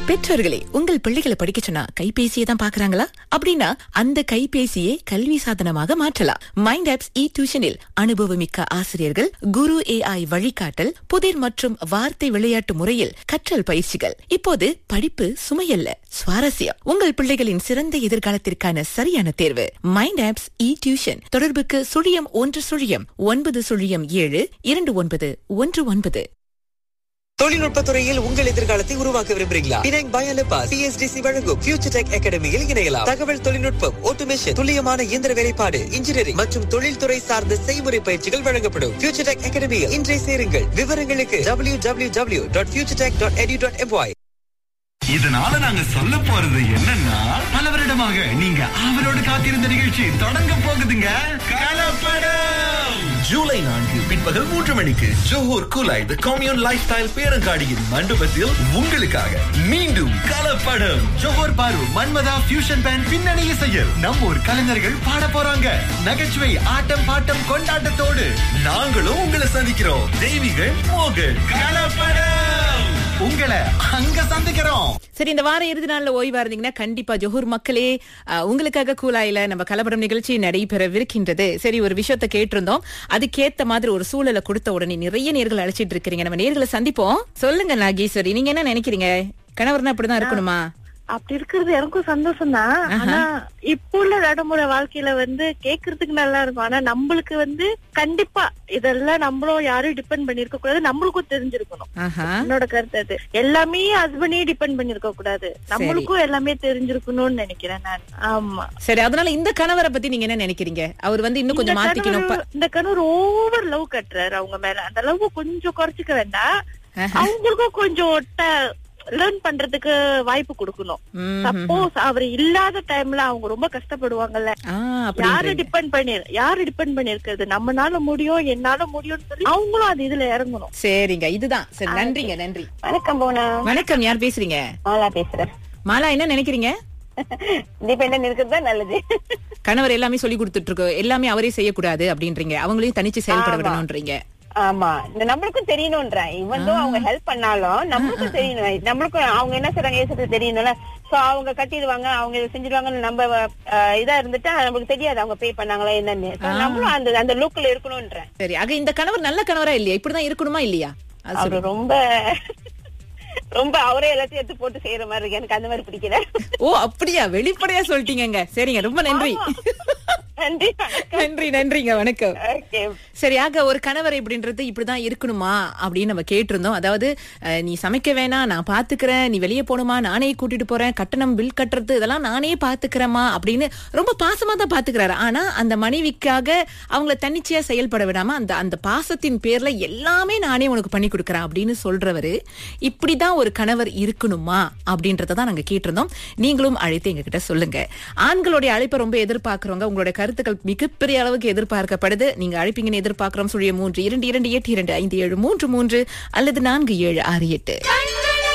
பெற்றோர்களே உங்கள் பிள்ளைகளை படிக்க சொன்னா கைபேசியை தான் பாக்குறாங்களா அப்படின்னா அந்த கைபேசியை கல்வி சாதனமாக மாற்றலாம் மைண்ட் ஆப்ஸ் இ டியூஷனில் அனுபவமிக்க ஆசிரியர்கள் குரு ஏஐ வழிகாட்டல் புதிர் மற்றும் வார்த்தை விளையாட்டு முறையில் கற்றல் பயிற்சிகள் இப்போது படிப்பு சுமையல்ல சுவாரஸ்யம் உங்கள் பிள்ளைகளின் சிறந்த எதிர்காலத்திற்கான சரியான தேர்வு மைண்ட் ஆப்ஸ் இ டியூஷன் தொடர்புக்கு சுழியம் ஒன்று சுழியம் ஒன்பது சுழியம் ஏழு இரண்டு ஒன்பது ஒன்று ஒன்பது தொழில்நுட்ப துறையில் உங்கள் எதிர்காலத்தை உருவாக்க விரும்புகிறீங்களா பினாங் பயலபா சிஎஸ்டிசி வழங்கும் ஃபியூச்சர் டெக் அகாடமியில் இணையலாம் தகவல் தொழில்நுட்பம் ஆட்டோமேஷன் துல்லியமான இயந்திர வேலைப்பாடு இன்ஜினியரிங் மற்றும் தொழில்துறை சார்ந்த செய்முறை பயிற்சிகள் வழங்கப்படும் ஃபியூச்சர் டெக் அகாடமியில் இன்றைய சேருங்கள் விவரங்களுக்கு W W W dot future tech dot edu dot MY இதனால நாங்க சொல்ல போறது என்னன்னா பல வருடமாக நீங்க அவரோடு காத்திருந்த நிகழ்ச்சி தொடங்க போகுதுங்க கலப்படம் ஜூலை நான்கு பிற்பகல் மூன்று மணிக்கு Johor Kulai the commune lifestyle பேரங்காடியின் மண்டபத்தில் உங்களுக்காக மீண்டும் கலப்படம் ஜோஹூர் பாரு மன்மதா ஃபியூஷன் பேண்ட் பின்னணி இசையில் நம்ம ஊர் கலைஞர்கள் பாட போறாங்க நகைச்சுவை ஆட்டம் பாட்டம் கொண்டாட்டத்தோடு நாங்களும் உங்களை சந்திக்கிறோம் தெய்வீகள் மோகன் கலப்படம் உங்களை அங்க சந்திக்கிறோம் சரி இந்த வார இறுதி நாள்ல ஓய்வா இருந்தீங்கன்னா கண்டிப்பா ஜொஹூர் மக்களே அஹ், உங்களுக்காக கூலாயில நம்ம கலப்படம் நிகழ்ச்சி நடைபெறவிருக்கின்றது சரி ஒரு விஷயத்த கேட்டிருந்தோம் அதுக்கேத்த மாதிரி ஒரு சூழலை கொடுத்த உடனே நிறைய நேர்கள் அழைச்சிட்டு இருக்கிறீங்க நம்ம நேர்களை சந்திப்போம் சொல்லுங்க நாகேஸ்வரி நீங்க என்ன நினைக்கிறீங்க கணவர்னா அப்படிதான் இருக்கணுமா அப்படி இருக்கிறது எனக்கும் சந்தோஷம் தான் ஆனா இப்போ உள்ள நடைமுறை வாழ்க்கையில வந்து கேக்குறதுக்கு நல்லா இருக்கும் ஆனா நம்மளுக்கு வந்து கண்டிப்பா இதெல்லாம் நம்மளும் யாரும் டிபெண்ட் பண்ணிருக்க கூடாது நம்மளுக்கும் தெரிஞ்சிருக்கணும் ஆஹா என்னோட கருத்து அது எல்லாமே ஹஸ்பண்டே டிபெண்ட் பண்ணிருக்க கூடாது நம்மளுக்கும் எல்லாமே தெரிஞ்சிருக்கணும்னு நினைக்கிறேன் நான் ஆமா சரி அதனால இந்த கணவரை பத்தி நீங்க என்ன நினைக்கிறீங்க அவர் வந்து இன்னும் கொஞ்சம் இந்த மாத்திக்கணும் கணவர் இந்த கணவர் ஓவர் லவ் கட்டுறாரு அவங்க மேல அந்த லவ் கொஞ்சம் குறைச்சிக்க வேண்டாம் அவங்களுக்கும் கொஞ்சம் லேர்ன் பண்றதுக்கு வாய்ப்பு கொடுக்கணும் ம், சப்போஸ் அவர் இல்லாத டைம்ல அவங்க ரொம்ப கஷ்டப்படுவாங்கல்ல ஆ, அப்படி யாரு டிபெண்ட் பண்ணி யாரு டிபெண்ட் பண்ணிருக்கிறது நம்மனால முடியும் என்னால முடியும்னு சொல்லி அவங்களும் அது இதுல இறங்கணும் சரிங்க இதுதான் சரி நன்றிங்க நன்றி வணக்கம் போனா வணக்கம் யார் பேசுறீங்க மாலா பேசுறேன் மாலா என்ன நினைக்கிறீங்க டிபெண்ட் இருக்கிறது தான் நல்லது கணவர் எல்லாமே சொல்லி கொடுத்துட்டு இருக்கோம் எல்லாமே அவரே செய்யக்கூடாது அப்படின்றீங்க அவங்களையும் தனிச்சு செயல்பட ஆமா. விடணும்ன்றீங்க ஆமா இந்த நம்மளுக்கும் தெரியணும்ன்றேன் இவன் அவங்க ஹெல்ப் பண்ணாலும் நம்மளுக்கும் தெரியணும் நம்மளுக்கும் அவங்க என்ன செய்றாங்க ஏசுறது தெரியணும்ல சோ அவங்க கட்டிடுவாங்க அவங்க இதை செஞ்சிருவாங்கன்னு நம்ம அஹ், இதா இருந்துட்டா நமக்கு தெரியாது அவங்க பே பண்ணாங்களா என்னன்னு So, நம்மளும் அந்த அந்த லுக்ல இருக்கணும்ன்றேன் சரி ஆக இந்த கணவர் நல்ல கணவரா இல்லையா இப்படிதான் இருக்கணுமா இல்லையா அது அவரு சொல்லு. ரொம்ப ரொம்ப அவரே எல்லாத்தையும் எடுத்து போட்டு செய்யற மாதிரி இருக்கு எனக்கு அந்த மாதிரி பிடிக்கல ஓ அப்படியா வெளிப்படையா சொல்லிட்டீங்கங்க சரிங்க ரொம்ப நன்றி நன்றி நன்றி நன்றிங்க வணக்கம் ஓகே சரியாக ஒரு கணவர் இப்படின்றது இப்படிதான் இருக்கணுமா அப்படின்னு நம்ம கேட்டிருந்தோம் அதாவது அஹ், நீ சமைக்க வேணாம் நான் பாத்துக்கிறேன் நீ வெளியே போகணுமா நானே கூட்டிட்டு போறேன் கட்டணம் பில் கட்டுறது இதெல்லாம் நானே பாத்துக்கிறேமா அப்படின்னு ரொம்ப பாசமா தான் பாத்துக்கிறாரு ஆனா அந்த மனைவிக்காக அவங்கள தன்னிச்சையா செயல்பட விடாம அந்த அந்த பாசத்தின் பேர்ல எல்லாமே நானே உனக்கு பண்ணி கொடுக்கறேன் அப்படின்னு சொல்றவரு இப்படிதான் ஒரு கணவர் இருக்கணுமா அப்படின்றத தான் நாங்க கேட்டிருந்தோம் நீங்களும் அழைத்து எங்ககிட்ட சொல்லுங்க ஆண்களுடைய அழைப்பை ரொம்ப எதிர்பார்க்கறவங்க உங்களுடைய கருத்துக்கள் மிகப்பெரிய அளவுக்கு எதிர்பார்க்கப்படுது நீங்க அழைப்பீங்கன்னு எதிர்பார்க்கிறோம் சுழிய மூன்று இரண்டு இரண்டு எட்டு இரண்டு ஐந்து ஏழு மூன்று மூன்று அல்லது நான்கு ஏழு ஆறு எட்டு